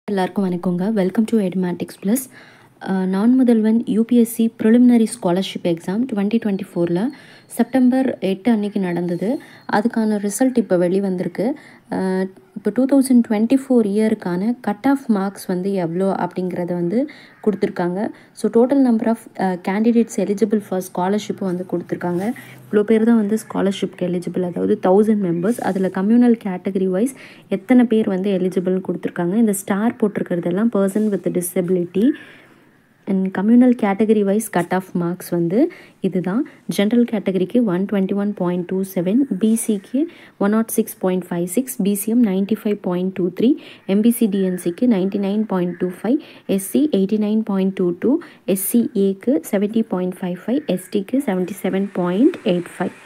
எல்லாருக்கும் வணக்கங்க welcome to எட்மேட்டிக்ஸ் plus Naan Mudhalvan UPSC preliminary scholarship exam twenty twenty ஃபோரில் செப்டம்பர் எட்டு அன்னைக்கு நடந்தது அதுக்கான ரிசல்ட் இப்போ வெளிவந்திருக்கு அஹ், இப்போ டூ தௌசண்ட் டுவெண்ட்டி ஃபோர் இயருக்கான கட் ஆஃப் மார்க்ஸ் வந்து எவ்வளோ அப்படிங்கிறத வந்து கொடுத்துருக்காங்க so total number of candidates eligible for ஸ்காலர்ஷிப்பும் வந்து கொடுத்துருக்காங்க இவ்வளோ பேர் தான் வந்து ஸ்காலர்ஷிப்க்கு எலிஜிபிள் அதாவது தௌசண்ட் மெம்பர்ஸ் அதில் கம்யூனல் கேட்டகரி வைஸ் எத்தனை பேர் வந்து எலிஜிபிள் கொடுத்துருக்காங்க இந்த ஸ்டார் போட்டிருக்கிறதெல்லாம் person with disability and communal category wise cut off marks வந்து இதுதான் ஜென்ரல் கேட்டகரிக்கு one twenty one point two seven பிசிக்கு one not six point five six BCM ninety five point two three MBC டிஎன்சிக்கு ninety nine point two five SC eighty nine point two two எஸ்சிஏக்கு seventy point five five எஸ்டிக்கு seventy seven point eight five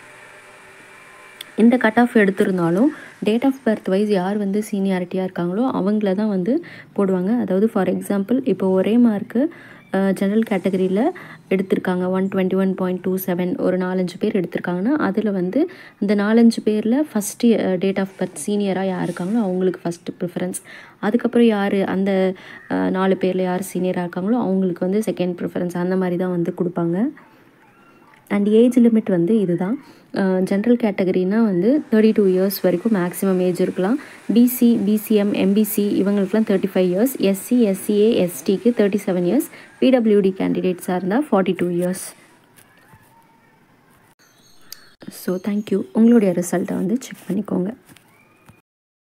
இந்த cut off எடுத்திருந்தாலும் date of birth wise யார் வந்து சீனியாரிட்டியாக இருக்காங்களோ அவங்கள தான் வந்து போடுவாங்க அதாவது ஃபார் எக்ஸாம்பிள் இப்போ ஒரே மார்க்கு ஜெனரல் கேட்டகரியில் எடுத்திருக்காங்க one twenty one point two seven ஒரு நாலஞ்சு பேர் எடுத்திருக்காங்கன்னா அதில் வந்து இந்த நாலஞ்சு பேரில் ஃபஸ்ட்டு டேட் ஆஃப் பர்த் சீனியராக யார் இருக்காங்களோ அவங்களுக்கு ஃபஸ்ட்டு ப்ரிஃபரன்ஸ் அதுக்கப்புறம் யார் அந்த அஹ், நாலு பேரில் யார் சீனியராக இருக்காங்களோ அவங்களுக்கு வந்து செகண்ட் ப்ரிஃபரன்ஸ் அந்த மாதிரி தான் வந்து கொடுப்பாங்க அண்ட் ஏஜ் லிமிட் வந்து இதுதான் ஜென்ரல் கேட்டகரினா வந்து தேர்ட்டி டூ இயர்ஸ் வரைக்கும் மேக்ஸிமம் ஏஜ் இருக்கலாம் பிசி பிசிஎம் எம்பிசி இவங்களுக்குலாம் thirty five years SC SCA எஸ்டிக்கு தேர்ட்டி செவன் இயர்ஸ் பிடபிள்யூடி கேண்டிடேட்ஸாக இருந்தால் forty two years so thank you உங்களுடைய ரிசல்ட்டை வந்து செக் பண்ணிக்கோங்க